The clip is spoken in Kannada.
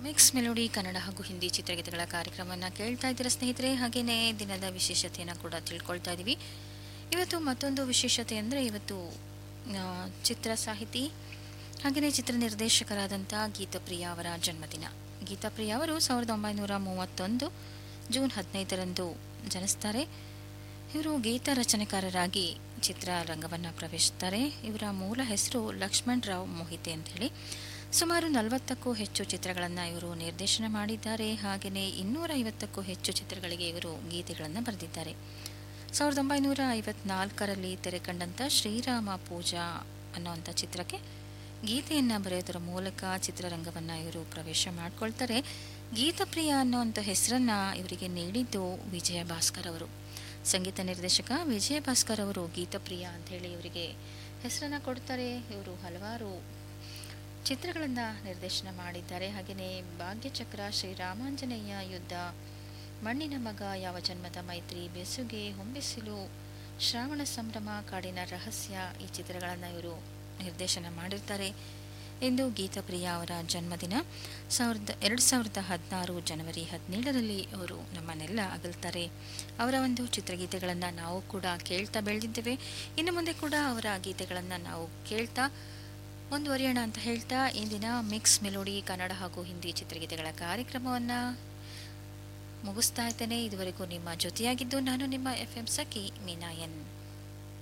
ಮಿಕ್ಸ್ ಮೆಲೋಡಿ ಕನ್ನಡ ಹಾಗೂ ಹಿಂದಿ ಚಿತ್ರಗೀತೆಗಳ ಕಾರ್ಯಕ್ರಮವನ್ನು ಕೇಳ್ತಾ ಇದ್ದೀರ ಸ್ನೇಹಿತರೆ ಹಾಗೆಯೇ ದಿನದ ವಿಶೇಷತೆಯನ್ನು ಕೂಡ ತಿಳ್ಕೊಳ್ತಾ ಇದ್ದೀವಿ ಇವತ್ತು ಮತ್ತೊಂದು ವಿಶೇಷತೆ ಅಂದರೆ ಇವತ್ತು ಆ, ಚಿತ್ರ ಸಾಹಿತಿ ಹಾಗೆಯೇ ಚಿತ್ರ ನಿರ್ದೇಶಕರಾದಂಥ ಗೀತಪ್ರಿಯ ಅವರ ಜನ್ಮದಿನ ಗೀತಪ್ರಿಯ ಅವರು ಸಾವಿರದ ಒಂಬೈನೂರ ಮೂವತ್ತೊಂದು ಜೂನ್ ಹದಿನೈದರಂದು ಜನಿಸ್ತಾರೆ ಇವರು ಗೀತ ರಚನೆಕಾರರಾಗಿ ಚಿತ್ರರಂಗವನ್ನು ಪ್ರವೇಶಿಸ್ತಾರೆ ಇವರ ಮೂಲ ಹೆಸರು ಲಕ್ಷ್ಮಣ್ ರಾವ್ ಮೋಹಿತೆ ಅಂತ ಹೇಳಿ ಸುಮಾರು ನಲವತ್ತಕ್ಕೂ ಹೆಚ್ಚು ಚಿತ್ರಗಳನ್ನು ಇವರು ನಿರ್ದೇಶನ ಮಾಡಿದ್ದಾರೆ ಹಾಗೆಯೇ ಇನ್ನೂರ ಐವತ್ತಕ್ಕೂ ಹೆಚ್ಚು ಚಿತ್ರಗಳಿಗೆ ಇವರು ಗೀತೆಗಳನ್ನು ಬರೆದಿದ್ದಾರೆ ಸಾವಿರದ ಒಂಬೈನೂರ ಐವತ್ನಾಲ್ಕರಲ್ಲಿ ತೆರೆ ಕಂಡಂಥ ಶ್ರೀರಾಮ ಪೂಜಾ ಅನ್ನುವಂಥ ಚಿತ್ರಕ್ಕೆ ಗೀತೆಯನ್ನು ಬರೆಯೋದರ ಮೂಲಕ ಚಿತ್ರರಂಗವನ್ನು ಇವರು ಪ್ರವೇಶ ಮಾಡಿಕೊಳ್ತಾರೆ ಗೀತಪ್ರಿಯ ಅನ್ನುವಂಥ ಹೆಸರನ್ನು ಇವರಿಗೆ ನೀಡಿದ್ದು ವಿಜಯ ಭಾಸ್ಕರ್ ಅವರು ಸಂಗೀತ ನಿರ್ದೇಶಕ ವಿಜಯ ಭಾಸ್ಕರ್ ಅವರು ಗೀತಪ್ರಿಯ ಅಂತ ಹೇಳಿ ಇವರಿಗೆ ಹೆಸರನ್ನು ಕೊಡ್ತಾರೆ ಇವರು ಹಲವಾರು ಚಿತ್ರಗಳನ್ನು ನಿರ್ದೇಶನ ಮಾಡಿದ್ದಾರೆ ಹಾಗೆಯೇ ಭಾಗ್ಯಚಕ್ರ ಶ್ರೀರಾಮಾಂಜನೇಯ ಯುದ್ಧ ಮಣ್ಣಿನ ಮಗ ಯಾವ ಜನ್ಮದ ಮೈತ್ರಿ ಬೆಸುಗೆ ಹೊಂಬಿಸಿಲು ಶ್ರಾವಣ ಸಂಭ್ರಮ ಕಾಡಿನ ರಹಸ್ಯ ಈ ಚಿತ್ರಗಳನ್ನು ಇವರು ನಿರ್ದೇಶನ ಮಾಡಿರ್ತಾರೆ ಇಂದು ಗೀತಪ್ರಿಯ ಅವರ ಜನ್ಮದಿನ ಸಾವಿರದ ಎರಡು ಸಾವಿರದ ಹದಿನಾರು ಜನವರಿ ಹದಿನೇಳರಲ್ಲಿ ಅವರು ನಮ್ಮನ್ನೆಲ್ಲ ಅಗಲ್ತಾರೆ ಅವರ ಒಂದು ಚಿತ್ರಗೀತೆಗಳನ್ನು ನಾವು ಕೂಡ ಕೇಳ್ತಾ ಬೆಳೆದಿದ್ದೇವೆ ಇನ್ನು ಮುಂದೆ ಕೂಡ ಅವರ ಗೀತೆಗಳನ್ನು ನಾವು ಕೇಳ್ತಾ ಮುಂದುವರಿಯೋಣ ಅಂತ ಹೇಳ್ತಾ ಇಂದಿನ ಮಿಕ್ಸ್ ಮೆಲೋಡಿ ಕನ್ನಡ ಹಾಗೂ ಹಿಂದಿ ಚಿತ್ರಗೀತೆಗಳ ಕಾರ್ಯಕ್ರಮವನ್ನು ಮುಗಿಸ್ತಾ ಇದ್ದೇನೆ ಇದುವರೆಗೂ ನಿಮ್ಮ ಜೊತೆಯಾಗಿದ್ದು ನಾನು ನಿಮ್ಮ F M Sakhi Meena N